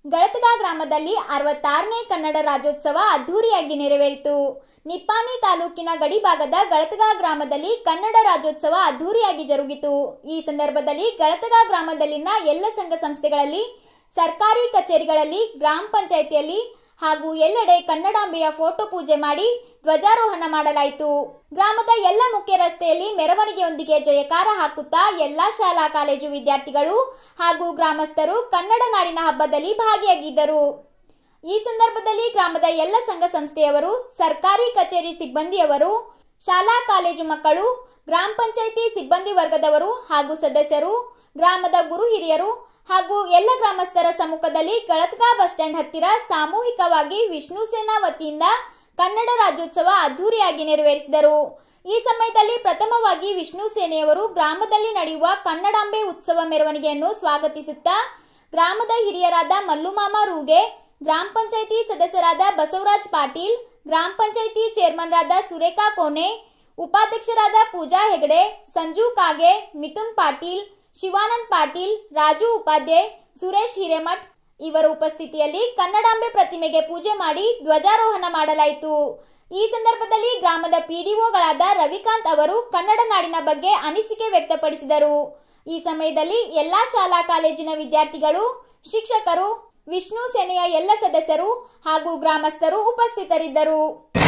ಗಳತಗ ಗ್ರಾಮದಲ್ಲಿ ಅರವತ್ತಾರನೇ ಕನ್ನಡ ರಾಜ್ಯೋತ್ಸವ ಅದ್ದೂರಿಯಾಗಿ ನೆರವೇರಿತು ನಿಪ್ಪಾಣಿ ತಾಲೂಕಿನ ಗಡಿಭಾಗದ ಗಳತಗ ಗ್ರಾಮದಲ್ಲಿ ಕನ್ನಡ ರಾಜ್ಯೋತ್ಸವ ಅದ್ದೂರಿಯಾಗಿ ಜರುಗಿತು ಈ ಸಂದರ್ಭದಲ್ಲಿ ಗಳತಗ ಗ್ರಾಮದಲ್ಲಿನ ಎಲ್ಲ ಸಂಘ ಸಂಸ್ಥೆಗಳಲ್ಲಿ ಸರ್ಕಾರಿ ಕಚೇರಿಗಳಲ್ಲಿ ಗ್ರಾಮ ಪಂಚಾಯಿತಿಯಲ್ಲಿ ಹಾಗೂ ಎಲ್ಲೆಡೆ ಕನ್ನಡಾಂಬೆಯ ಫೋಟೋ ಪೂಜೆ ಮಾಡಿ ಧ್ವಜಾರೋಹಣ ಮಾಡಲಾಯಿತು ಗ್ರಾಮದ ಎಲ್ಲ ಮುಖ್ಯ ರಸ್ತೆಯಲ್ಲಿ ಮೆರವಣಿಗೆಯೊಂದಿಗೆ ಜಯಕಾರ ಹಾಕುತ್ತಾ ಎಲ್ಲಾ ಶಾಲಾ ಕಾಲೇಜು ವಿದ್ಯಾರ್ಥಿಗಳು ಹಾಗೂ ಗ್ರಾಮಸ್ಥರು ಕನ್ನಡ ನಾಡಿನ ಹಬ್ಬದಲ್ಲಿ ಭಾಗಿಯಾಗಿದ್ದರು ಈ ಸಂದರ್ಭದಲ್ಲಿ ಗ್ರಾಮದ ಎಲ್ಲ ಸಂಘ ಸಂಸ್ಥೆಯವರು ಸರ್ಕಾರಿ ಕಚೇರಿ ಸಿಬ್ಬಂದಿಯವರು ಶಾಲಾ ಕಾಲೇಜು ಮಕ್ಕಳು ಗ್ರಾಮ ಪಂಚಾಯಿತಿ ಸಿಬ್ಬಂದಿ ವರ್ಗದವರು ಹಾಗೂ ಸದಸ್ಯರು ಗ್ರಾಮದ ಗುರು ಹಿರಿಯರು ಹಾಗೂ ಎಲ್ಲ ಗ್ರಾಮಸ್ಥರ ಸಮ್ಮುಖದಲ್ಲಿ ಗಳತ್ಗಾ ಬಸ್ ಸ್ಟ್ಯಾಂಡ್ ಹತ್ತಿರ ಸಾಮೂಹಿಕವಾಗಿ ವಿಷ್ಣು ಸೇನಾ ವತಿಯಿಂದ ಕನ್ನಡ ರಾಜ್ಯೋತ್ಸವ ಅದ್ದೂರಿಯಾಗಿ ನೆರವೇರಿಸಿದರು ಈ ಸಮಯದಲ್ಲಿ ಪ್ರಥಮವಾಗಿ ವಿಷ್ಣು ಸೇನೆಯವರು ಗ್ರಾಮದಲ್ಲಿ ನಡೆಯುವ ಕನ್ನಡಾಂಬೆ ಉತ್ಸವ ಮೆರವಣಿಗೆಯನ್ನು ಸ್ವಾಗತಿಸುತ್ತಾ ಗ್ರಾಮದ ಹಿರಿಯರಾದ ಮಲ್ಲುಮಾಮ ರೂಗೆ ಗ್ರಾಮ ಪಂಚಾಯಿತಿ ಸದಸ್ಯರಾದ ಬಸವರಾಜ್ ಪಾಟೀಲ್ ಗ್ರಾಮ ಪಂಚಾಯಿತಿ ಚೇರ್ಮನ್ರಾದ ಸುರೇಖಾ ಕೋನೆ ಉಪಾಧ್ಯಕ್ಷರಾದ ಪೂಜಾ ಹೆಗಡೆ ಸಂಜು ಕಾಗೆ ಮಿಥುನ್ ಪಾಟೀಲ್ ಶಿವಾನಂದ್ ಪಾಟೀಲ್ ರಾಜು ಉಪಾಧ್ಯಾಯ್ ಸುರೇಶ್ ಹಿರೇಮಠ್ ಇವರ ಉಪಸ್ಥಿತಿಯಲ್ಲಿ ಕನ್ನಡಾಂಬೆ ಪ್ರತಿಮೆಗೆ ಪೂಜೆ ಮಾಡಿ ಧ್ವಜಾರೋಹಣ ಮಾಡಲಾಯಿತು ಈ ಸಂದರ್ಭದಲ್ಲಿ ಗ್ರಾಮದ ಪಿಡಿಒಗಳಾದ ರವಿಕಾಂತ್ ಅವರು ಕನ್ನಡ ನಾಡಿನ ಬಗ್ಗೆ ಅನಿಸಿಕೆ ವ್ಯಕ್ತಪಡಿಸಿದರು ಈ ಸಮಯದಲ್ಲಿ ಎಲ್ಲಾ ಶಾಲಾ ಕಾಲೇಜಿನ ವಿದ್ಯಾರ್ಥಿಗಳು ಶಿಕ್ಷಕರು ವಿಷ್ಣು ಸೇನೆಯ ಎಲ್ಲ ಸದಸ್ಯರು ಹಾಗೂ ಗ್ರಾಮಸ್ಥರು ಉಪಸ್ಥಿತರಿದ್ದರು